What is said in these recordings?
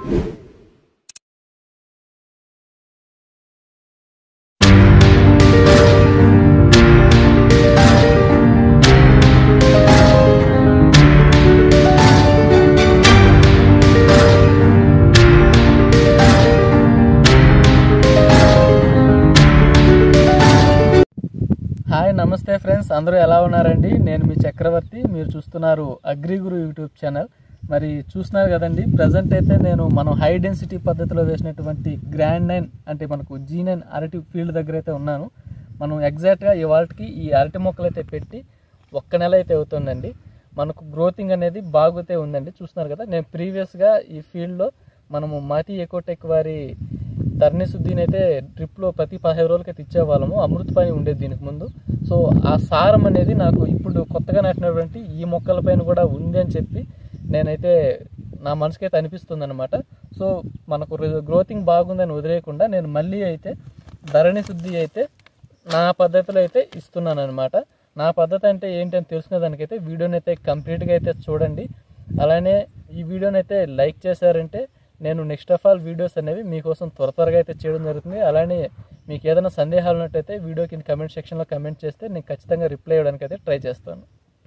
hi నమస్తే friends అందరూ ఎలా ఉన్నారండి నేను మీ చక్రవర్తి మీరు చూస్తున్నారు అగ్రిగురు యూట్యూబ్ ఛానల్ మరి చూస్తున్నారు కదండి ప్రజెంట్ అయితే నేను మనం హై డెన్సిటీ పద్ధతిలో వేసినటువంటి గ్రాండ్ నైన్ అంటే మనకు జీ నైన్ అరటి ఫీల్డ్ దగ్గర అయితే ఉన్నాను మనం ఎగ్జాక్ట్గా ఇవాళకి ఈ అరటి మొక్కలు అయితే పెట్టి ఒక్క నెల అయితే అవుతుందండి మనకు గ్రోతింగ్ అనేది బాగుతే ఉందండి చూస్తున్నారు కదా నేను ప్రీవియస్గా ఈ ఫీల్డ్లో మనము మాతి ఎకోటెక్ వారి ధరణి శుద్ధిని అయితే డ్రిప్లో ప్రతి పదిహేను రోజులకైతే ఇచ్చేవాళ్ళము అమృత పని ఉండేది దీనికి ముందు సో ఆ సారం అనేది నాకు ఇప్పుడు కొత్తగా నాటినటువంటి ఈ మొక్కలపైన కూడా ఉంది అని చెప్పి నేనైతే నా మనసుకైతే అనిపిస్తుంది అనమాట సో మనకు గ్రోతింగ్ బాగుందని వదిలేయకుండా నేను మళ్ళీ అయితే ధరణి శుద్ధి అయితే నా పద్ధతిలో అయితే ఇస్తున్నాను అనమాట నా పద్ధతి అంటే ఏంటి అని తెలుసుకునే దానికైతే వీడియోని అయితే కంప్లీట్గా అయితే చూడండి అలానే ఈ వీడియోని అయితే లైక్ చేశారంటే నేను నెక్స్ట్ ఆఫ్ ఆల్ వీడియోస్ అనేవి మీకోసం త్వర త్వరగా అయితే చేయడం జరుగుతుంది అలానే మీకు ఏదైనా సందేహాలు ఉన్నట్టయితే వీడియో కింద కమెంట్ సెక్షన్లో కమెంట్ చేస్తే నేను ఖచ్చితంగా రిప్లై ఇవ్వడానికి అయితే ట్రై చేస్తాను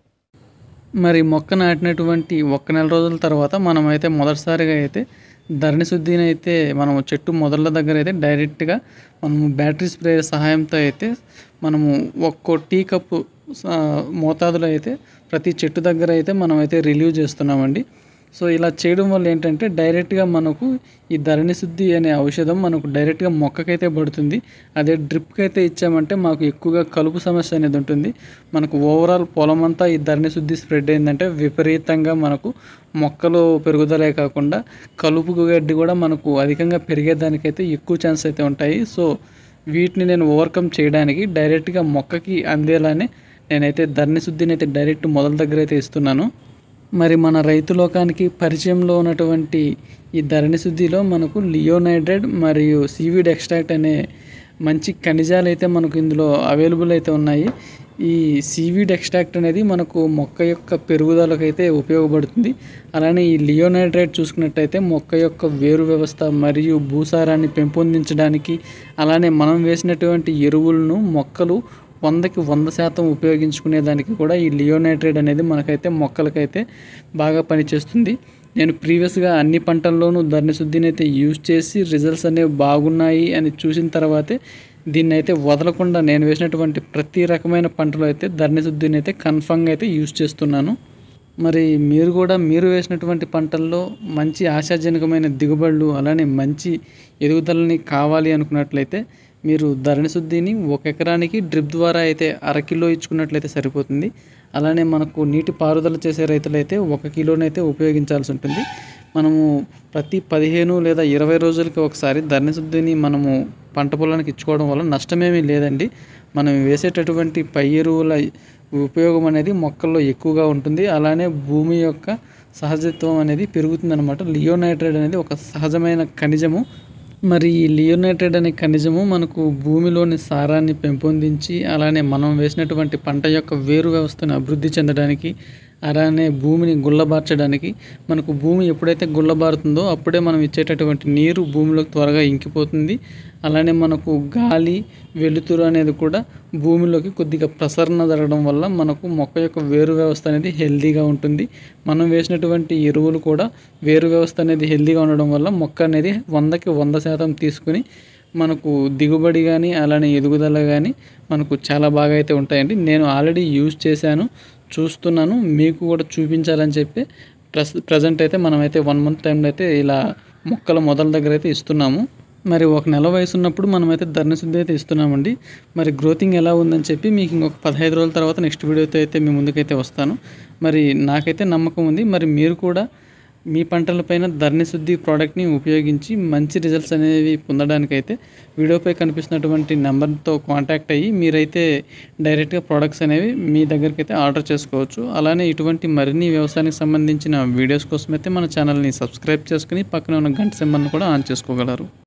మరి మొక్క నాటినటువంటి ఒక్క నెల రోజుల తర్వాత మనం అయితే మొదటిసారిగా అయితే ధరణి శుద్ధిని అయితే మనము చెట్టు మొదళ్ళ దగ్గర అయితే డైరెక్ట్గా మనము బ్యాటరీ స్ప్రే సహాయంతో అయితే మనము ఒక్కో టీ కప్పు స- మోతాదులో అయితే ప్రతి చెట్టు దగ్గర అయితే మనం అయితే రిలీవ్ చేస్తున్నామండి సో ఇలా చేయడం వల్ల ఏంటంటే డైరెక్ట్గా మనకు ఈ ధరణి శుద్ధి అనే ఔషధం మనకు డైరెక్ట్గా మొక్కకైతే పడుతుంది అదే డ్రిప్కి అయితే ఇచ్చామంటే మాకు ఎక్కువగా కలుపు సమస్య అనేది ఉంటుంది మనకు ఓవరాల్ పొలం అంతా ఈ ధరణి శుద్ధి స్ప్రెడ్ అయిందంటే విపరీతంగా మనకు మొక్కలు పెరుగుదలే కాకుండా కలుపు గడ్డి కూడా మనకు అధికంగా పెరిగేదానికైతే ఎక్కువ ఛాన్స్ అయితే ఉంటాయి సో వీటిని నేను ఓవర్కమ్ చేయడానికి డైరెక్ట్గా మొక్కకి అందేలానే నేనైతే ధరణి శుద్ధిని అయితే డైరెక్ట్ మొదల దగ్గర అయితే ఇస్తున్నాను మరి మన రైతు లోకానికి పరిచయంలో ఉన్నటువంటి ఈ ధరణి శుద్ధిలో మనకు లియోనైడ్రేట్ మరియు సీవీడ్ ఎక్స్ట్రాక్ట్ అనే మంచి ఖనిజాలు అయితే మనకు ఇందులో అవైలబుల్ అయితే ఉన్నాయి ఈ సీవీడ్ ఎక్స్ట్రాక్ట్ అనేది మనకు మొక్క యొక్క పెరుగుదలకైతే ఉపయోగపడుతుంది అలానే ఈ లియోనైడ్రేట్ చూసుకున్నట్టయితే మొక్క యొక్క వేరు వ్యవస్థ మరియు భూసారాన్ని పెంపొందించడానికి అలానే మనం వేసినటువంటి ఎరువులను మొక్కలు వందకి వంద శాతం ఉపయోగించుకునే దానికి కూడా ఈ లియోనైట్రేట్ అనేది మనకైతే మొక్కలకైతే బాగా పనిచేస్తుంది నేను ప్రీవియస్గా అన్ని పంటల్లోనూ ధరణి శుద్ధిని అయితే యూజ్ చేసి రిజల్ట్స్ అనేవి బాగున్నాయి అని చూసిన తర్వాతే దీన్ని అయితే వదలకుండా నేను వేసినటువంటి ప్రతి రకమైన పంటలో అయితే ధరణి శుద్ధిని అయితే కన్ఫామ్గా అయితే యూజ్ చేస్తున్నాను మరి మీరు కూడా మీరు వేసినటువంటి పంటల్లో మంచి ఆశాజనకమైన దిగుబడులు అలానే మంచి ఎదుగుదలని కావాలి అనుకున్నట్లయితే మీరు ధరణి శుద్ధిని ఒక ఎకరానికి డ్రిప్ ద్వారా అయితే అర కిలో ఇచ్చుకున్నట్లయితే సరిపోతుంది అలానే మనకు నీటి పారుదల చేసే రైతులైతే ఒక కిలోనైతే ఉపయోగించాల్సి ఉంటుంది మనము ప్రతి పదిహేను లేదా ఇరవై రోజులకి ఒకసారి ధరణి శుద్ధిని మనము పంట పొలానికి ఇచ్చుకోవడం వల్ల నష్టమేమీ లేదండి మనం వేసేటటువంటి పై ఎరువుల ఉపయోగం అనేది మొక్కల్లో ఎక్కువగా ఉంటుంది అలానే భూమి యొక్క సహజత్వం అనేది పెరుగుతుందన్నమాట లియోనైట్రేట్ అనేది ఒక సహజమైన ఖనిజము మరి ఈ లియోనైట్రేట్ అనే ఖనిజము మనకు భూమిలోని సారాన్ని పెంపొందించి అలానే మనం వేసినటువంటి పంట యొక్క వేరు వ్యవస్థను అభివృద్ధి చెందడానికి అలానే భూమిని గుల్లబార్చడానికి మనకు భూమి ఎప్పుడైతే గుల్లబారుతుందో అప్పుడే మనం ఇచ్చేటటువంటి నీరు భూమిలోకి త్వరగా ఇంకిపోతుంది అలానే మనకు గాలి వెలుతురు అనేది కూడా భూమిలోకి కొద్దిగా ప్రసరణ జరగడం వల్ల మనకు మొక్క యొక్క వేరు వ్యవస్థ అనేది హెల్దీగా ఉంటుంది మనం వేసినటువంటి ఎరువులు కూడా వేరు వ్యవస్థ అనేది హెల్దీగా ఉండడం వల్ల మొక్క అనేది వందకి వంద శాతం తీసుకుని మనకు దిగుబడి కానీ అలానే ఎదుగుదల కానీ మనకు చాలా బాగా అయితే ఉంటాయండి నేను ఆల్రెడీ యూజ్ చేశాను చూస్తున్నాను మీకు కూడా చూపించాలని చెప్పి ప్రస్ ప్రజెంట్ అయితే మనమైతే వన్ మంత్ టైంలో అయితే ఇలా మొక్కల మొదల దగ్గర అయితే ఇస్తున్నాము మరి ఒక నెల వయసు ఉన్నప్పుడు మనమైతే ధరణి శుద్ధి అయితే ఇస్తున్నామండి మరి గ్రోతింగ్ ఎలా ఉందని చెప్పి మీకు ఇంకొక పదహైదు రోజుల తర్వాత నెక్స్ట్ వీడియోతో అయితే మీ ముందుకైతే వస్తాను మరి నాకైతే నమ్మకం ఉంది మరి మీరు కూడా మీ పంటలపైన ధరణి శుద్ధి ప్రోడక్ట్ని ఉపయోగించి మంచి రిజల్ట్స్ అనేవి పొందడానికైతే వీడియోపై కనిపిస్తున్నటువంటి నెంబర్తో కాంటాక్ట్ అయ్యి మీరైతే డైరెక్ట్గా ప్రోడక్ట్స్ అనేవి మీ దగ్గరికి అయితే ఆర్డర్ చేసుకోవచ్చు అలానే ఇటువంటి మరిన్ని వ్యవసాయానికి సంబంధించిన వీడియోస్ కోసం అయితే మన ఛానల్ని సబ్స్క్రైబ్ చేసుకుని పక్కన ఉన్న గంట సింబల్ని కూడా ఆన్ చేసుకోగలరు